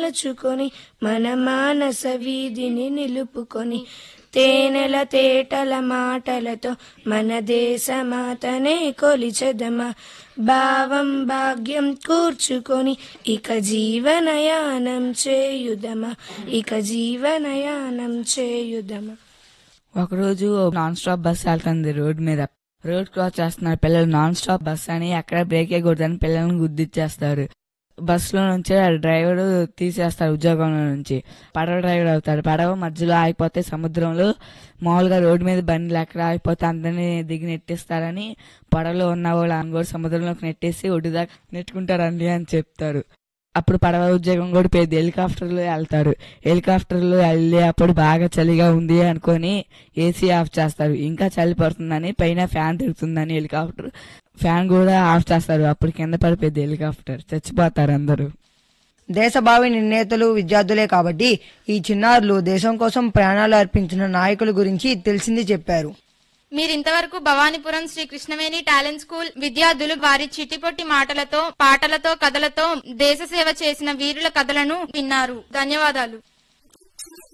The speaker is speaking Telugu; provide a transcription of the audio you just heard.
మలచుకొని మన మానస వీధిని నిలుపుకొని తేనెల తేటల మాటలతో మన దేశమాతనే కొలిచెదమా భావం భాగ్యం కూర్చుకొని ఇక జీవనయానం చేయుదమా ఇక జీవనయానం చేయుదమా ఒకరోజు నాన్ స్టాప్ బస్ వెళ్తుంది రోడ్ మీద రోడ్ క్రాస్ చేస్తున్నారు పిల్లలు నాన్ స్టాప్ బస్ అని ఎక్కడ బ్రేక్ వేయకూడదని పిల్లల్ని గుద్దిచ్చేస్తారు బస్సులో నుంచి ఆ డ్రైవర్ తీసేస్తారు ఉద్యోగంలో నుంచి పడవ డ్రైవర్ అవుతాడు పడవ మధ్యలో ఆగిపోతే సముద్రంలో మామూలుగా రోడ్డు మీద బండ్లు ఎక్కడ ఆగిపోతే అందరినీ దిగి నెట్టిస్తారని పడవలో ఉన్న వాళ్ళు కూడా సముద్రంలోకి నెట్టేసి ఒడ్డు దాకా నెట్టుకుంటారండి అని చెప్తారు అప్పుడు పడవ ఉద్యోగం కూడా పోయింది హెలికాప్టర్లో వెళ్తారు హెలికాప్టర్లో వెళ్ళి అప్పుడు బాగా చలిగా ఉంది అనుకొని ఏసీ ఆఫ్ చేస్తారు ఇంకా చలి పడుతుందని పైన ఫ్యాన్ తిరుగుతుందని హెలికాప్టర్ ఫ్యాన్ కూడా ఆఫ్ చేస్తారు అప్పుడు కింద పడిపోయింది హెలికాప్టర్ చచ్చిపోతారు అందరూ దేశభావి నిర్ణేతలు విద్యార్థులే కాబట్టి ఈ చిన్నారులు దేశం కోసం ప్రాణాలు అర్పించిన నాయకుల గురించి తెలిసింది చెప్పారు మీరింతవరకు భవానీపురం శ్రీ కృష్ణవేణి టాలెంట్ స్కూల్ విద్యార్థులు వారి చిటిపొట్టి మాటలతో పాటలతో కథలతో దేశ సేవ చేసిన వీరుల కథలను విన్నారు ధన్యవాదాలు